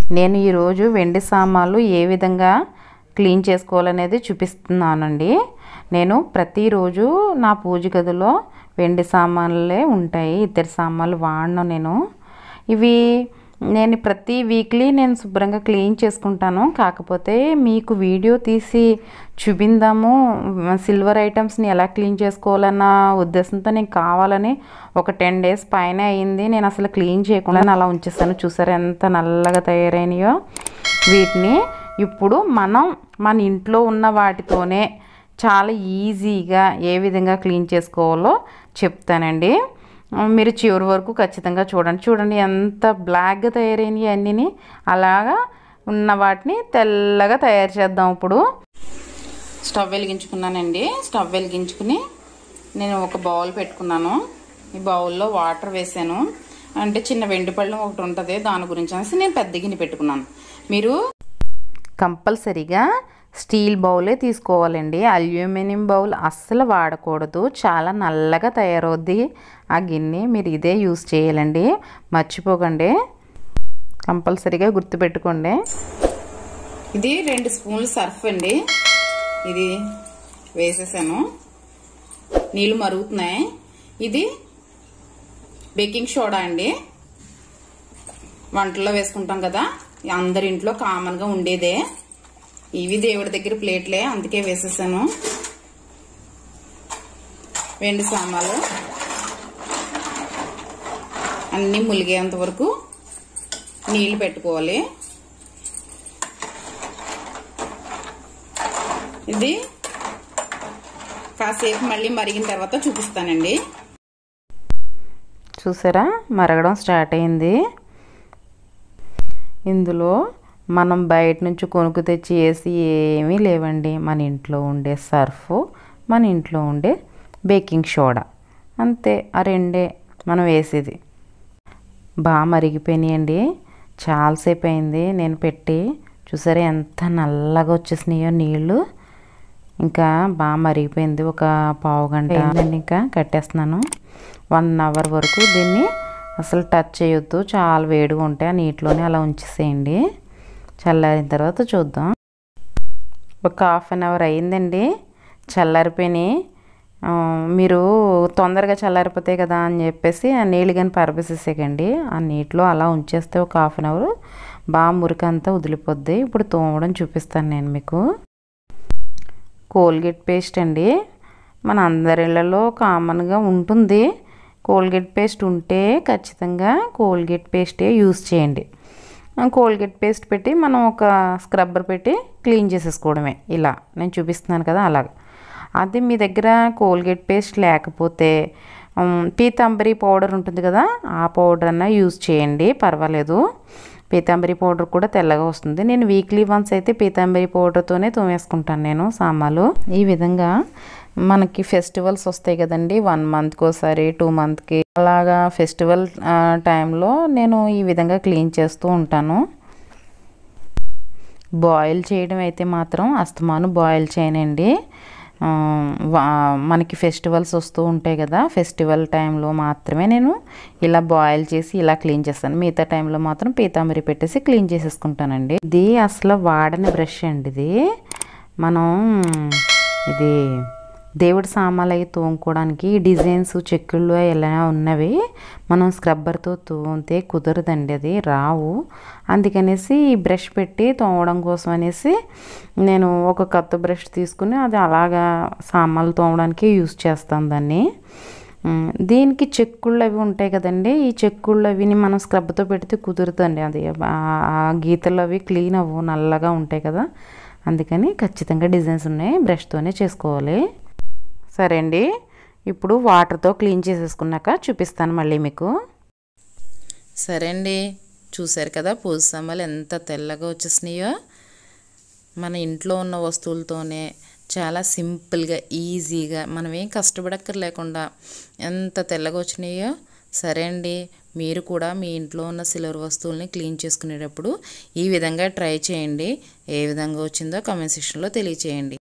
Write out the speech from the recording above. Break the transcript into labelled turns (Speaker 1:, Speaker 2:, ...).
Speaker 1: నేను ఈరోజు వెండి సామాన్లు ఏ విధంగా క్లీన్ చేసుకోవాలనేది చూపిస్తున్నానండి నేను ప్రతిరోజు నా పూజ గదిలో వెండి సామాన్లే ఉంటాయి ఇద్దరు సామాన్లు వాడను నేను ఇవి నేను ప్రతి వీక్లీ నేను శుభ్రంగా క్లీన్ చేసుకుంటాను కాకపోతే మీకు వీడియో తీసి చూపిందాము సిల్వర్ ఐటమ్స్ని ఎలా క్లీన్ చేసుకోవాలన్న ఉద్దేశంతో నేను కావాలని ఒక టెన్ డేస్ పైన అయింది నేను అసలు క్లీన్ చేయకుండా అలా ఉంచేస్తాను చూసారు ఎంత నల్లగా తయారైనాయో వీటిని ఇప్పుడు మనం మన ఇంట్లో ఉన్న వాటితోనే చాలా ఈజీగా ఏ విధంగా క్లీన్ చేసుకోవాలో చెప్తానండి మీరు చివరి వరకు ఖచ్చితంగా చూడండి చూడండి ఎంత బ్లాక్గా తయారైనవి అన్నీ అలాగా ఉన్న వాటిని తెల్లగా తయారు చేద్దాం ఇప్పుడు స్టవ్ వెలిగించుకున్నానండి స్టవ్ వెలిగించుకుని నేను ఒక బౌల్ పెట్టుకున్నాను ఈ బౌల్లో వాటర్ వేసాను అంటే చిన్న వెండి పళ్ళం ఒకటి ఉంటుంది దాని గురించి అనేసి నేను పెద్ద గిన్నె పెట్టుకున్నాను మీరు కంపల్సరీగా స్టీల్ బౌలే తీసుకోవాలండి అల్యూమినియం బౌల్ అస్సలు వాడకూడదు చాలా నల్లగా తయారవుద్ది ఆ గిన్నె మీరు ఇదే యూస్ చేయాలండి మర్చిపోకండి కంపల్సరీగా గుర్తుపెట్టుకోండి ఇది రెండు స్పూన్లు సర్ఫ్ అండి ఇది వేసేసాను నీళ్ళు మరుగుతున్నాయి ఇది బేకింగ్ సోడా అండి వంటల్లో వేసుకుంటాం కదా అందరి ఇంట్లో కామన్గా ఉండేదే ఇవి దేవుడి దగ్గర ప్లేట్లే అందుకే వేసేసాను వెండి సామాలు అన్నీ ములిగేంత వరకు నీళ్లు పెట్టుకోవాలి ఇది కాసేపు మళ్ళీ మరిగిన తర్వాత చూపిస్తానండి చూసారా మరగడం స్టార్ట్ అయింది ఇందులో మనం బయట నుంచి కొనుక్కు తెచ్చి వేసి ఏమీ లేవండి మన ఇంట్లో ఉండే సర్ఫ్ మన ఇంట్లో ఉండే బేకింగ్ సోడా అంతే ఆ రెండే మనం వేసేది బాగా మరిగిపోయినాయండి చాలాసేపు అయింది నేను పెట్టి చూసారా ఎంత నల్లగా వచ్చేసినాయో నీళ్ళు ఇంకా బాగా మరిగిపోయింది ఒక పావు గంట అయిందండి ఇంకా కట్టేస్తున్నాను వన్ అవర్ వరకు దీన్ని అసలు టచ్ చేయొద్దు చాలా వేడిగా ఉంటాయి ఆ నీటిలోనే అలా ఉంచేసేయండి చల్లారిన తర్వాత చూద్దాం ఒక హాఫ్ అన్ అవర్ అయిందండి చల్లారిపోయినాయి మీరు తొందరగా చల్లారిపోతాయి కదా అని చెప్పేసి ఆ నీళ్ళు కానీ పరపేసేసేకండి ఆ నీటిలో అలా ఉంచేస్తే ఒక హాఫ్ అన్ అవర్ బాగా మురికంతా వదిలిపోద్ది ఇప్పుడు తోమడం చూపిస్తాను నేను మీకు కోల్గేట్ పేస్ట్ అండి మన అందరిళ్ళలో కామన్గా ఉంటుంది కోల్గేట్ పేస్ట్ ఉంటే ఖచ్చితంగా కోల్గేట్ పేస్టే యూస్ చేయండి కోల్గేట్ పేస్ట్ పెట్టి మనం ఒక స్క్రబ్బర్ పెట్టి క్లీన్ చేసేసుకోవడమే ఇలా నేను చూపిస్తున్నాను కదా అలాగ అది మీ దగ్గర కోల్గేట్ పేస్ట్ లేకపోతే పీతాంబరి పౌడర్ ఉంటుంది కదా ఆ పౌడర్ అన్న యూజ్ చేయండి పర్వాలేదు పీతాంబరి పౌడర్ కూడా తెల్లగా వస్తుంది నేను వీక్లీ వన్స్ అయితే పీతాంబరి పౌడర్తోనే తోమేసుకుంటాను నేను సామాలు ఈ విధంగా మనకి ఫెస్టివల్స్ వస్తాయి కదండి వన్ మంత్కి ఒకసారి టూ మంత్కి అలాగా ఫెస్టివల్ టైంలో నేను ఈ విధంగా క్లీన్ చేస్తూ ఉంటాను బాయిల్ చేయడం అయితే మాత్రం అస్తమాను బాయిల్ చేయనండి మనకి ఫెస్టివల్స్ వస్తూ ఉంటాయి కదా ఫెస్టివల్ టైంలో మాత్రమే నేను ఇలా బాయిల్ చేసి ఇలా క్లీన్ చేస్తాను మిగతా టైంలో మాత్రం పీతాంబరి పెట్టేసి క్లీన్ చేసేసుకుంటానండి ఇది అసలు వాడని బ్రష్ అండి ఇది మనం ఇది దేవుడి సామాన్లు అవి తోముకోవడానికి డిజైన్స్ చెక్కుళ్ళు ఎలా ఉన్నవి మనం స్క్రబ్బర్తో తోమితే కుదరదండి అది రావు అందుకనేసి ఈ బ్రష్ పెట్టి తోమడం కోసం అనేసి నేను ఒక కొత్త బ్రష్ తీసుకుని అది అలాగా సామాన్లు తోమడానికి యూస్ చేస్తాను దాన్ని దీనికి చెక్కుళ్ళు అవి ఉంటాయి కదండి ఈ చెక్కుళ్ళు అవిని మనం స్క్రబ్తో పెడితే కుదురుతుంది అది ఆ గీతలు అవి క్లీన్ అవ్వు నల్లగా ఉంటాయి కదా అందుకని ఖచ్చితంగా డిజైన్స్ ఉన్నాయి బ్రష్తోనే చేసుకోవాలి సరే అండి ఇప్పుడు వాటర్తో క్లీన్ చేసేసుకున్నాక చూపిస్తాను మళ్ళీ మీకు సరే అండి చూసారు కదా పూజ సామాన్లు ఎంత తెల్లగా వచ్చేసినాయో మన ఇంట్లో ఉన్న వస్తువులతోనే చాలా సింపుల్గా ఈజీగా మనం ఏం కష్టపడక్కర్లేకుండా ఎంత తెల్లగా వచ్చినాయో సరే అండి మీరు కూడా మీ ఇంట్లో ఉన్న సిల్వర్ వస్తువుల్ని క్లీన్ చేసుకునేటప్పుడు ఈ విధంగా ట్రై చేయండి ఏ విధంగా వచ్చిందో కామెంట్ సెక్షన్లో తెలియచేయండి